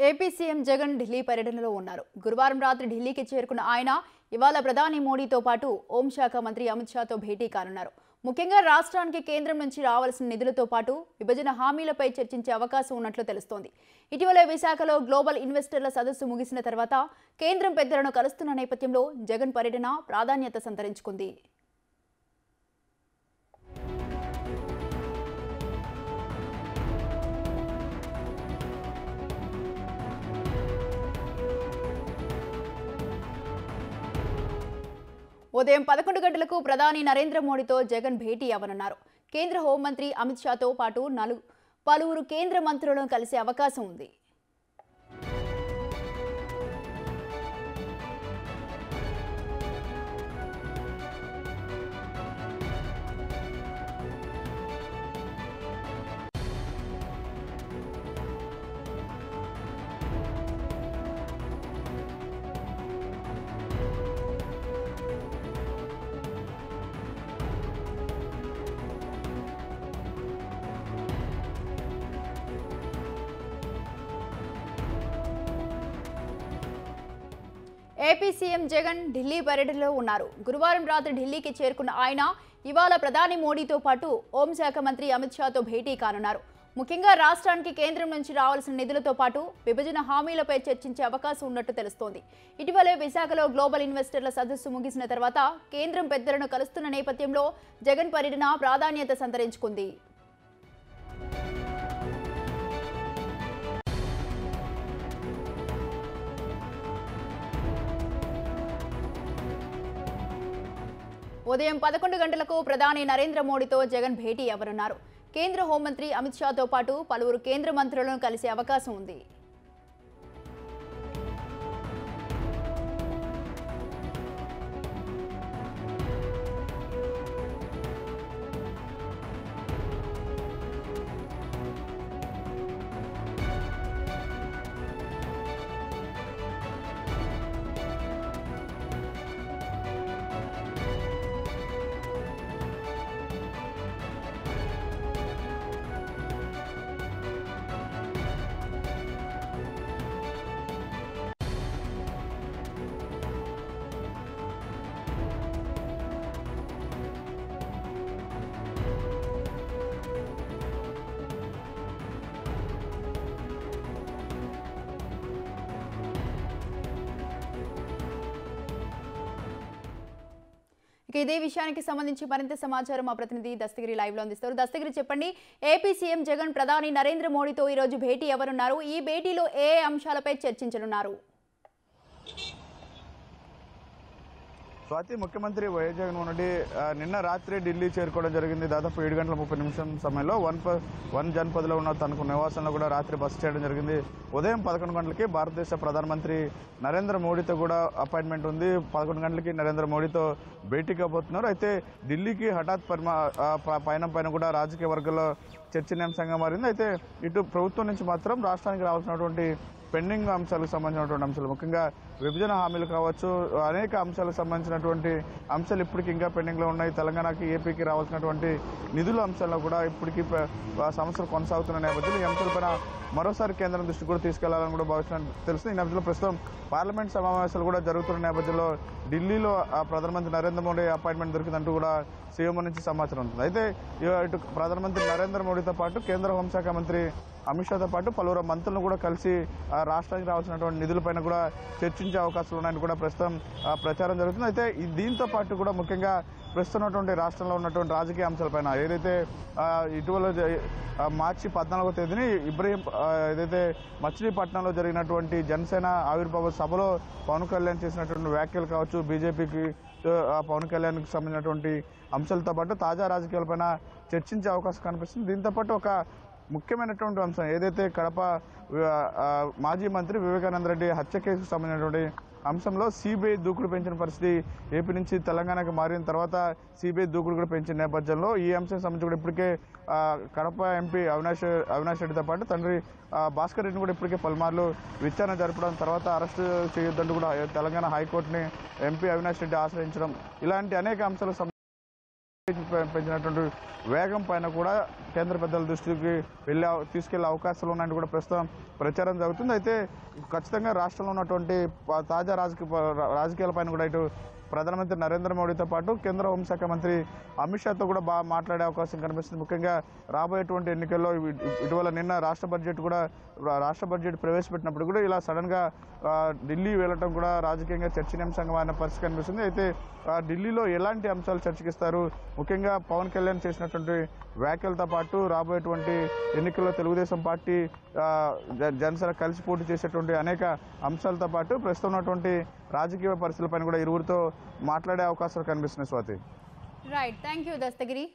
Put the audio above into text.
AP CM Jagan Delhi పర్యటనలో ఉన్నారు గురువారం రాత్రి ఢిల్లీకి చేరుకున్న ఆయన ఇవాళ ప్రధాని మోడీతో పాటు హోంశాఖ మంత్రి అమిత్ షాతో భేటీ కానున్నారు ముఖ్యంగా రాష్ట్రానికి కేంద్రం నుంచి రావాల్సిన నిధులతో పాటు విభజన హామీలపై చర్చించే అవకాశం ఉన్నట్లు తెలుస్తోంది ఇటీవల విశాఖలో గ్లోబల్ ఇన్వెస్టర్ల సదస్సు ముగిసిన తర్వాత కేంద్రం పెద్దలను కలుస్తున్న నేపథ్యంలో జగన్ పర్యటన ప్రాధాన్యత సంతరించుకుంది ఉదయం పదకొండు గంటలకు ప్రధాని నరేంద్ర మోడీతో జగన్ భేటీ అవ్వనున్నారు కేంద్ర హోంమంత్రి అమిత్ షాతో పాటు నలుగు పలువురు కేంద్ర మంత్రులను కలిసే అవకాశం ఉంది ఏపీ సీఎం జగన్ ఢిల్లీ పర్యటనలో ఉన్నారు గురువారం రాత్రి ఢిల్లీకి చేరుకున్న ఆయన ఇవాళ ప్రధాని మోడీతో పాటు హోంశాఖ మంత్రి అమిత్ షాతో భేటీ కానున్నారు ముఖ్యంగా రాష్ట్రానికి కేంద్రం నుంచి రావాల్సిన నిధులతో పాటు విభజన హామీలపై చర్చించే అవకాశం ఉన్నట్టు తెలుస్తోంది ఇటీవలే విశాఖలో గ్లోబల్ ఇన్వెస్టర్ల సదస్సు ముగిసిన తర్వాత కేంద్రం పెద్దలను కలుస్తున్న నేపథ్యంలో జగన్ పర్యటన ప్రాధాన్యత సంతరించుకుంది ఉదయం పదకొండు గంటలకు ప్రధాని నరేంద్ర మోడీతో జగన్ భేటీ అవ్వనున్నారు కేంద్ర హోంమంత్రి అమిత్ షాతో పాటు పలువురు కేంద్ర మంత్రులను కలిసే అవకాశం ఉంది ఇక ఇదే విషయానికి సంబంధించి మరింత సమాచారం మా ప్రతినిధి దస్తగిరి లైవ్ లో అందిస్తారు దస్తగిరి చెప్పండి ఏపీ సీఎం జగన్ ప్రధాని నరేంద్ర మోడీతో ఈ రోజు భేటీ ఎవరున్నారు ఈ భేటీలో ఏ ఏ అంశాలపై చర్చించనున్నారు స్వాతి ముఖ్యమంత్రి వైఎస్ జగన్మోహన్ రెడ్డి ఆ, నిన్న రాత్రి ఢిల్లీ చేరుకోవడం జరిగింది దాదాపు ఏడు గంటల ముప్పై నిమిషం సమయంలో వన్ ప- వన్ జన్పథ్లో ఉన్న తనకు నివాసంలో కూడా రాత్రి బస చేయడం జరిగింది ఉదయం పదకొండు గంటలకి భారతదేశ ప్రధానమంత్రి నరేంద్ర మోడీతో కూడా అపాయింట్మెంట్ ఉంది పదకొండు గంటలకి నరేంద్ర మోడీతో భేటీ కాబోతున్నారు అయితే ఢిల్లీకి హఠాత్ పరిమా ఆ, ప- పయనం పైన కూడా రాజకీయ వర్గంలో చర్చనీయాంశంగా మారింది అయితే ఇటు ప్రభుత్వం నుంచి మాత్రం రాష్ట్రానికి రావాల్సినటువంటి పెండింగ్ అంశాలకు సంబంధించినటువంటి అంశాలు ముఖ్యంగా విభజన హామీలు కావచ్చు అనేక అంశాలకు సంబంధించినటువంటి అంశాలు ఇప్పటికి ఇంకా పెండింగ్లో ఉన్నాయి తెలంగాణకి ఏపీకి రావాల్సినటువంటి నిధుల అంశాల్లో కూడా ఇప్పటికీ ప- ఆ సమస్యలు కొనసాగుతున్న నేపథ్యంలో ఈ అంశాలపైన మరోసారి కేంద్రం దృష్టి కూడా తీసుకెళ్లాలని కూడా భావిస్తున్నట్టు తెలుస్తుంది ఈ నేపథ్యంలో ప్రస్తుతం పార్లమెంట్ సమావేశాలు కూడా జరుగుతున్న నేపథ్యంలో ఢిల్లీలో ఆ ప్రధానమంత్రి నరేంద్ర మోడీ అపాయింట్మెంట్ దొరికిందంటూ కూడా సీఎం నుంచి సమాచారం ఉంటుంది అయితే ఇ- ఇటు ప్రధానమంత్రి నరేంద్ర మోడీతో పాటు కేంద్ర హోంశాఖ మంత్రి అమిత్ షాతో పాటు పలువురు మంత్రులను కూడా కలిసి ఆ, రాష్ట్రానికి రావాల్సినటువంటి నిధులపైన కూడా చర్చించే అవకాశాలు ఉన్నాయని కూడా ప్రస్తుతం ఆ, ప్రచారం జరుగుతుంది అయితే ఈ దీంతో పాటు కూడా ముఖ్యంగా ప్రస్తుతం ఉన్నటువంటి రాష్ట్రంలో ఉన్నటువంటి రాజకీయ అంశాలపైన ఏదైతే ఆ, ఇటీవల జ- ఆ, మార్చి పద్నాలుగో తేదీని ఇబ్రహీం ఆ, ఏదైతే మచిలీపట్నంలో జరిగినటువంటి జనసేన ఆవిర్భావ సభలో పవన్ కళ్యాణ్ చేసినటువంటి వ్యాఖ్యలు కావచ్చు బీజేపీకి ఆ, పవన్ కళ్యాణ్కి సంబంధించినటువంటి అంశాలతో పాటు తాజా రాజకీయాలపైన చర్చించే అవకాశం కనిపిస్తుంది దీంతో పాటు ఒక ముఖ్యమైనటువంటి అంశం ఏదైతే కడప ఆ, ఆ, మాజీ మంత్రి వివేకానంద రెడ్డి హత్య కేసుకు సంబంధించినటువంటి అంశంలో సిబిఐ దూకుడు పెంచిన పరిస్థితి ఏపీ నుంచి తెలంగాణకు మారిన తర్వాత సిబిఐ దూకుడు కూడా పెంచిన నేపథ్యంలో ఈ అంశం సంబంధించి కూడా ఇప్పటికే ఆ, కడప ఎంపీ అవినాష్ అవినాష్ రెడ్డితో పాటు తండ్రి ఆ, భాస్కర్ రెడ్డిని కూడా ఇప్పటికే పలుమార్లు విచారణ జరపడం తర్వాత అరెస్ట్ చేయొద్దంటూ కూడా తెలంగాణ హైకోర్టుని ఎంపీ అవినాష్ రెడ్డి ఆశ్రయించడం ఇలాంటి అనేక అంశాలకు సంబంధించి పె- పెంచినటువంటి వేగం పైన కూడా కేంద్ర పెద్దల దృష్టికి వెళ్ళే అవ- తీసుకెళ్లే అవకాశాలు ఉన్నాయని కూడా ప్రస్తుతం ప్రచారం జరుగుతుంది అయితే ఖచ్చితంగా రాష్ట్రంలో ఉన్నటువంటి ప- తాజా రాజకీయ ప- రాజకీయాల పైన కూడా ఇటు ప్రధానమంత్రి నరేంద్ర మోడీతో పాటు కేంద్ర హోంశాఖ మంత్రి అమిత్ షాతో కూడా బాగా మాట్లాడే అవకాశం కనిపిస్తుంది ముఖ్యంగా రాబోయేటువంటి ఎన్నికల్లో ఇవి- ఇటీవల నిన్న రాష్ట్ర బడ్జెట్ కూడా రా- రాష్ట్ర బడ్జెట్ ప్రవేశపెట్టినప్పుడు కూడా ఇలా సడన్గా ఆ, ఢిల్లీ వెళ్ళటం కూడా రాజకీయంగా చర్చనీయాంశంగా మారిన పరిస్థితి కనిపిస్తుంది అయితే ఆ, ఢిల్లీలో ఎలాంటి అంశాలు చర్చకిస్తారు ముఖ్యంగా పవన్ కళ్యాణ్ చేసినటువంటి వ్యాఖ్యలతో పాటు రాబోయేటువంటి ఎన్నికల్లో తెలుగుదేశం పార్టీ ఆ, జ- జనసేన కలిసి పోటీ చేసేటువంటి అనేక అంశాలతో పాటు ప్రస్తుతం ఉన్నటువంటి రాజకీయ పరిస్థితులపైన కూడా ఇరువురితో మాట్లాడే అవకాశాలు కనిపిస్తున్నాయి Swathi right thank you Dastagiri